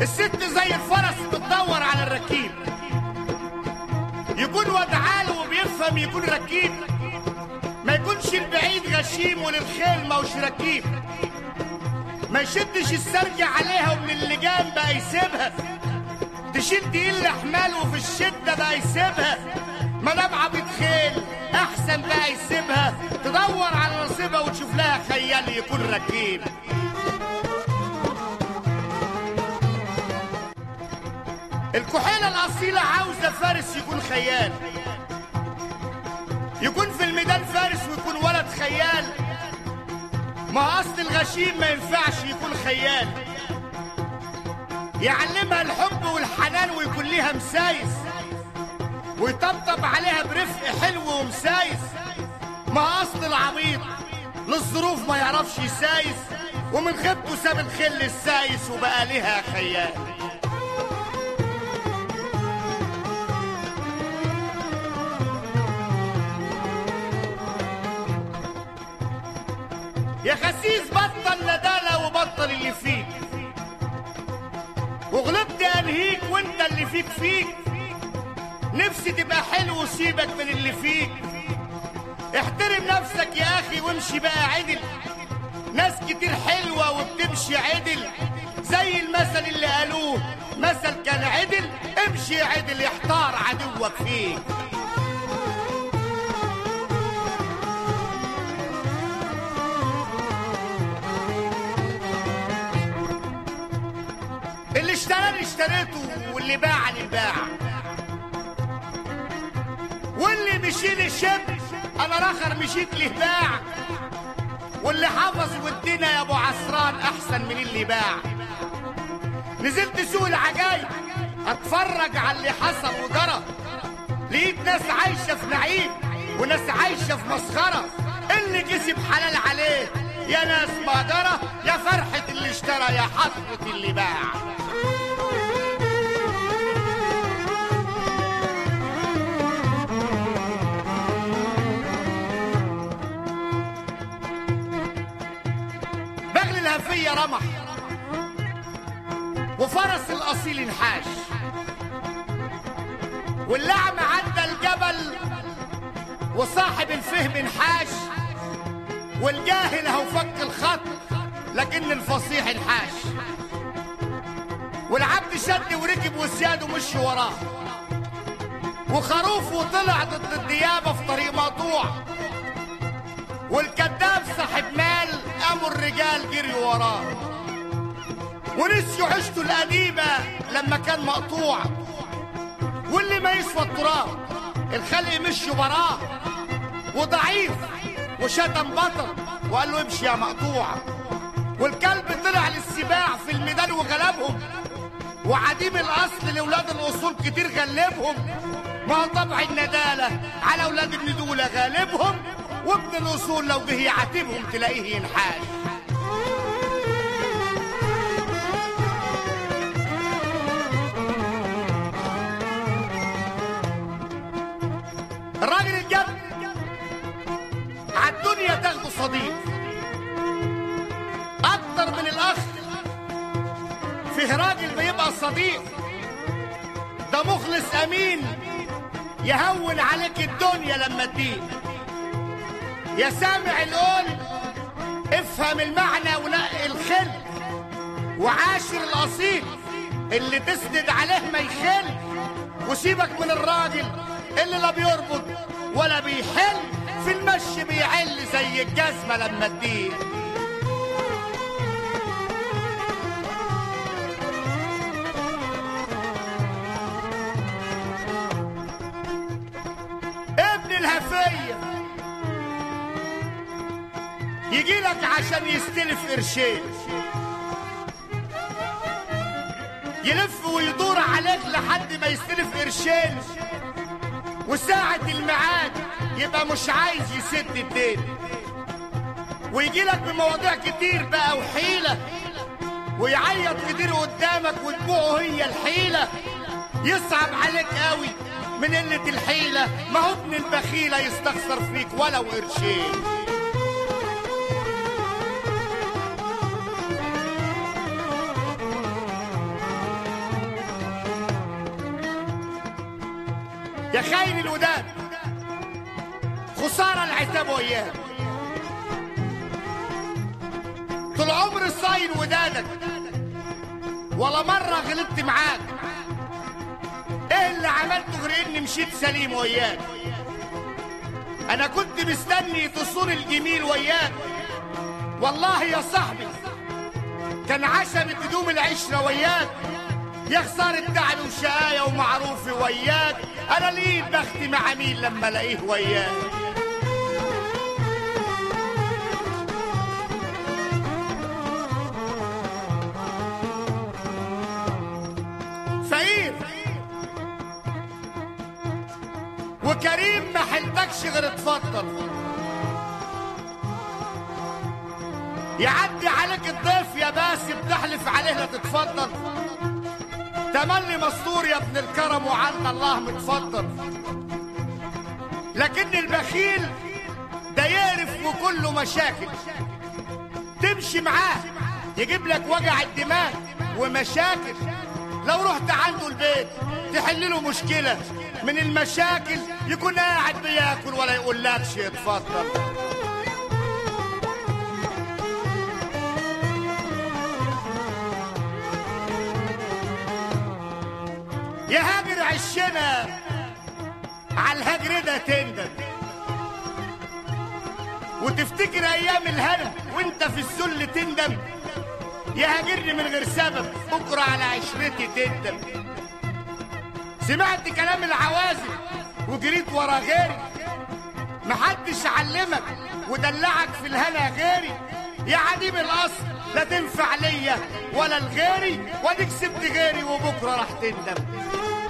الست زي الفرس بتدور على الركيب يكون ودعاله وبيفهم يكون ركيب ما يكونش البعيد غشيم وللخيل ما وش ركيب ما يشدش السرج عليها ومن اللجام بقى يسيبها تشيل تقيل حمال وفي الشدة بقى يسيبها ما نبعة بتخيل أحسن بقى يسيبها تدور على نصيبها وتشوف لها خيال يكون ركيب الكحيلة الأصيلة عاوزة فارس يكون خيال يكون في الميدان فارس ويكون ولد خيال ما أصل الغشيم ما ينفعش يكون خيال يعلمها الحب والحنان ويكون ليها مسايس ويطبطب عليها برفق حلو ومسايس ما أصل العبيط للظروف ما يعرفش يسايس ومن خيبته ساب الخل السايس وبقى ليها خيال يا خسيس بطل ندالة وبطل اللي فيك وغلبت انهيك وانت اللي فيك فيك نفسي تبقى حلو وسيبك من اللي فيك احترم نفسك يا اخي وامشي بقى عدل ناس كتير حلوة وبتمشي عدل زي المثل اللي قالوه مثل كان عدل امشي عدل يحتار عدوك فيك اللي اشتراني اشتريته واللي باعني باع واللي مشي الشب انا راخر مشيت له باع واللي حفظ ودينا يا ابو عسران احسن من اللي باع نزلت سوق العجايب اتفرج على اللي حصل وجرى لقيت ناس عايشه في نعيم وناس عايشه في مسخره اللي كسب حلال عليه يا ناس ما جرى يا فرحه اللي اشترى يا حسره اللي باع بغل الهفية رمح وفرس الأصيل انحاش واللعم عدى الجبل وصاحب الفهم انحاش والجاهل هو فك الخط لكن الفصيح انحاش والعبد شد وركب وسياده مشي وراه وخروف وطلع ضد الديابة في طريق مقطوع والكذاب صاحب مال قاموا الرجال جريوا وراه ونسيوا عيشته القديمة لما كان مقطوع واللي ما يسوى التراب الخلق مشي وراه وضعيف وشتم بطل وقال له امشي يا مقطوع والكلب طلع للسباع في الميدان وغلبهم وعديم الاصل لاولاد الاصول كتير غلبهم ما هو طبع الندالة على اولاد الندولة غالبهم وابن الاصول لو جه يعاتبهم تلاقيه ينحاش الراجل الجد عالدنيا تاخده صديق اكتر من الاخ فيه راجل بيبقى صديق ده مخلص امين يهون عليك الدنيا لما تدين يا سامع القول افهم المعنى ونقي الخل وعاشر الاصيل اللي تسند عليه ما يخل وسيبك من الراجل اللي لا بيربط ولا بيحل في المشي بيعل زي الجزمة لما تدين ابن الهفية يجي لك عشان يستلف قرشين يلف ويدور عليك لحد ما يستلف قرشين وساعة الميعاد يبقى مش عايز يسد الدين ويجي لك بمواضيع كتير بقى وحيلة ويعيط كتير قدامك ودموعه هي الحيلة يصعب عليك قوي من قلة الحيلة ما هو ابن البخيلة يستخسر فيك ولو قرشين يا خاين الوداد خسارة العتاب وياك طول عمري صاين ودادك ولا مرة غلطت معاك ايه اللي عملته غير اني مشيت سليم وياك انا كنت مستني تصون الجميل وياك والله يا صاحبي كان عشمة هدوم العشرة وياك يا خسارة تعب وشقاية ومعروفي وياك انا ليه بختي مع مين لما الاقيه وياك فقير وكريم ما حلتكش غير اتفضل يعدي عليك الضيف يا باسم تحلف عليه لا تتفضل تملي مستور يا ابن الكرم وعنا الله متفضل لكن البخيل ده يعرف وكله مشاكل تمشي معاه يجيب لك وجع الدماغ ومشاكل لو رحت عنده البيت تحل له مشكلة من المشاكل يكون قاعد بياكل ولا يقول لكش اتفضل يا هاجر عشنا على الهجر ده تندم وتفتكر ايام الهنا وانت في الذل تندم يا هاجرني من غير سبب بكره على عشرتي تندم سمعت كلام العوازل وجريت ورا غيري محدش علمك ودلعك في الهنا غيري يا عديم الاصل لا تنفع ليا ولا لغيري واديك سبت غيري وبكره راح تندم